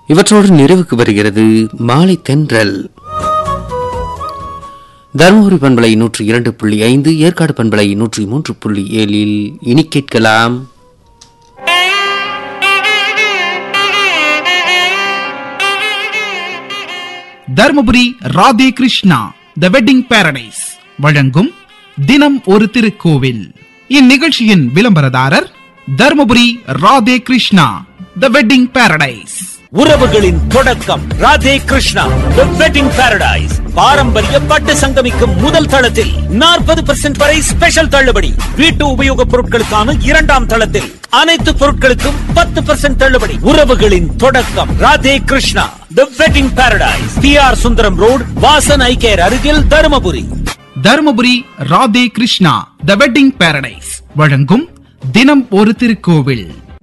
இவற்றோடு நிறைவுக்கு வருகிறது மாலை தென்றல் தருமபுரி பண்பலை நூற்றி இரண்டு புள்ளி ஐந்து ஏற்காடு பண்பலை நூற்றி மூன்று புள்ளி ஏழில் இனி கேட்கலாம் Dharmapuri Radhe Krishna the wedding paradise வழங்கும் தினம் ஒரு திருக்கோவில் இந்நிகழ்ச்சியின் விளம்பரதாரர் Dharmapuri Radhe Krishna the wedding paradise உறவுகளின் தொடக்கம் Radhe Krishna the wedding paradise பாரம்பரிய பட்டு சங்கமிக்கும் முதல் தளத்தில் நாற்பது பெர்சென்ட் வரை ஸ்பெஷல் தள்ளுபடி வீட்டு உபயோகப் பொருட்களுக்கான இரண்டாம் தளத்தில் அனைத்து பொருட்களுக்கும் பத்து பெர்சென்ட் தள்ளுபடி உறவுகளின் தொடக்கம் Radhe Krishna the wedding paradise P R Sundaram road Vasan eyecare அருகில் Dharmapuri Dharmapuri Radhe Krishna the wedding paradise வழங்கும் தினம் ஒரு திருக்கோவில்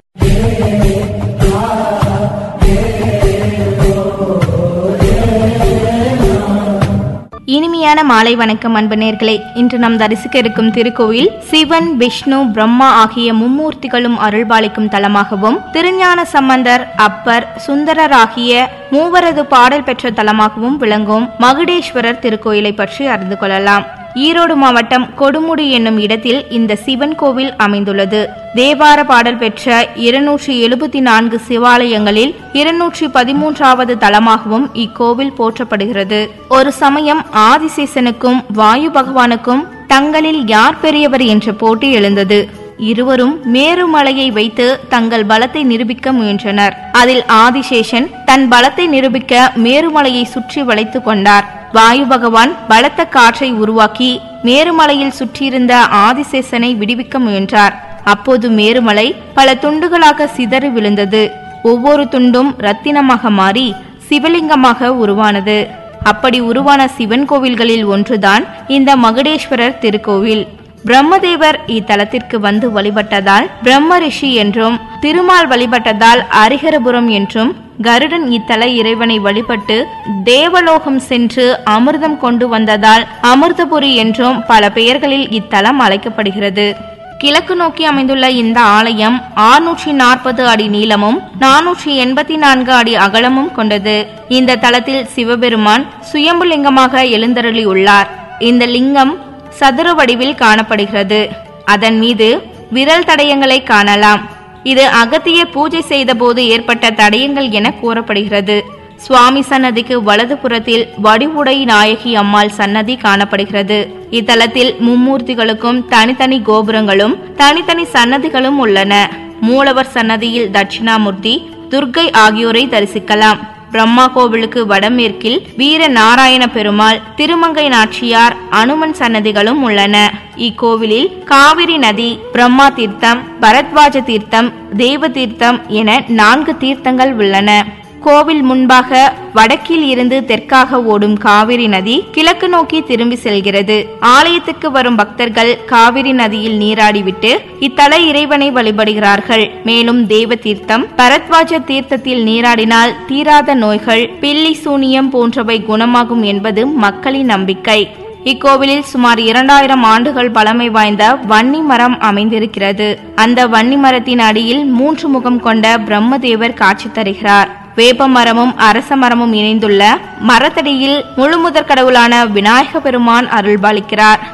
இனிமையான மாலை வணக்கம் அன்பு நேர்களே இன்று நாம் தரிசிக்க இருக்கும் திருக்கோவில் சிவன் விஷ்ணு பிரம்மா ஆகிய மும்மூர்த்திகளும் அருள்பாலிக்கும் தலமாகவும் திருஞான சம்பந்தர் அப்பர் சுந்தரர் ஆகிய மூவரது பாடல் பெற்ற தலமாகவும் விளங்கும் மகுடேஸ்வரர் திருக்கோயிலை பற்றி அறிந்து கொள்ளலாம் ஈரோடு மாவட்டம் கொடுமுடி என்னும் இடத்தில் இந்த சிவன் கோவில் அமைந்துள்ளது தேவார பாடல் பெற்ற இருநூற்றி எழுபத்தி நான்கு சிவாலயங்களில் இருநூற்றி பதிமூன்றாவது தலமாகவும் இக்கோவில் போற்றப்படுகிறது ஒரு சமயம் ஆதிசேஷனுக்கும் வாயு பகவானுக்கும் தங்களில் யார் பெரியவர் என்ற போட்டி எழுந்தது இருவரும் மேருமலையை வைத்து தங்கள் பலத்தை நிரூபிக்க முயன்றனர் அதில் ஆதிசேஷன் தன் பலத்தை நிரூபிக்க மேருமலையை சுற்றி வளைத்துக் கொண்டார் வாயு பகவான் பலத்த காற்றை உருவாக்கி மேருமலையில் சுற்றியிருந்த ஆதிசேஷனை விடுவிக்க முயன்றார் அப்போது மேருமலை பல துண்டுகளாக சிதறி விழுந்தது ஒவ்வொரு துண்டும் ரத்தினமாக மாறி சிவலிங்கமாக உருவானது அப்படி உருவான சிவன் கோவில்களில் ஒன்றுதான் இந்த மகுடேஸ்வரர் திருக்கோவில் பிரம்மதேவர் இத்தலத்திற்கு வந்து வழிபட்டதால் பிரம்ம ரிஷி என்றும் திருமால் வழிபட்டதால் அரிகரபுரம் என்றும் கருடன் இத்தல இறைவனை வழிபட்டு தேவலோகம் சென்று அமிர்தம் கொண்டு வந்ததால் அமிர்தபுரி என்றும் பல பெயர்களில் இத்தலம் அழைக்கப்படுகிறது கிழக்கு நோக்கி அமைந்துள்ள இந்த ஆலயம் ஆறுநூற்றி நாற்பது அடி நீளமும் நானூற்றி எண்பத்தி நான்கு அடி அகலமும் கொண்டது இந்த தலத்தில் சிவபெருமான் சுயம்புலிங்கமாக எழுந்தருளி உள்ளார் இந்த லிங்கம் சதுர வடிவில் காணப்படுகிறது அதன் மீது விரல் தடயங்களை காணலாம் இது அகத்திய பூஜை செய்த போது ஏற்பட்ட தடயங்கள் என கூறப்படுகிறது சுவாமி சன்னதிக்கு வலது புறத்தில் வடிவுடை நாயகி அம்மாள் சன்னதி காணப்படுகிறது இத்தலத்தில் மும்மூர்த்திகளுக்கும் தனித்தனி கோபுரங்களும் தனித்தனி சன்னதிகளும் உள்ளன மூலவர் சன்னதியில் தட்சிணாமூர்த்தி துர்க்கை ஆகியோரை தரிசிக்கலாம் பிரம்மா கோவிலுக்கு வடமேற்கில் வீர நாராயண பெருமாள் திருமங்கை நாச்சியார் அனுமன் சன்னதிகளும் உள்ளன இக்கோவிலில் காவிரி நதி பிரம்மா தீர்த்தம் பரத்வாஜ தீர்த்தம் தேவ தீர்த்தம் என நான்கு தீர்த்தங்கள் உள்ளன கோவில் முன்பாக வடக்கில் இருந்து தெற்காக ஓடும் காவிரி நதி கிழக்கு நோக்கி திரும்பி செல்கிறது ஆலயத்துக்கு வரும் பக்தர்கள் காவிரி நதியில் நீராடிவிட்டு இத்தல இறைவனை வழிபடுகிறார்கள் மேலும் தேவ தீர்த்தம் பரத்வாஜ தீர்த்தத்தில் நீராடினால் தீராத நோய்கள் பில்லி சூனியம் போன்றவை குணமாகும் என்பது மக்களின் நம்பிக்கை இக்கோவிலில் சுமார் இரண்டாயிரம் ஆண்டுகள் பழமை வாய்ந்த வன்னி மரம் அமைந்திருக்கிறது அந்த வன்னி மரத்தின் அடியில் மூன்று முகம் கொண்ட பிரம்மதேவர் காட்சி தருகிறார் வேப்ப மரமும் அரச மரமும் இணைந்துள்ள மரத்தடியில் முழுமுதற் கடவுளான விநாயக பெருமான் அருள்பாலிக்கிறார்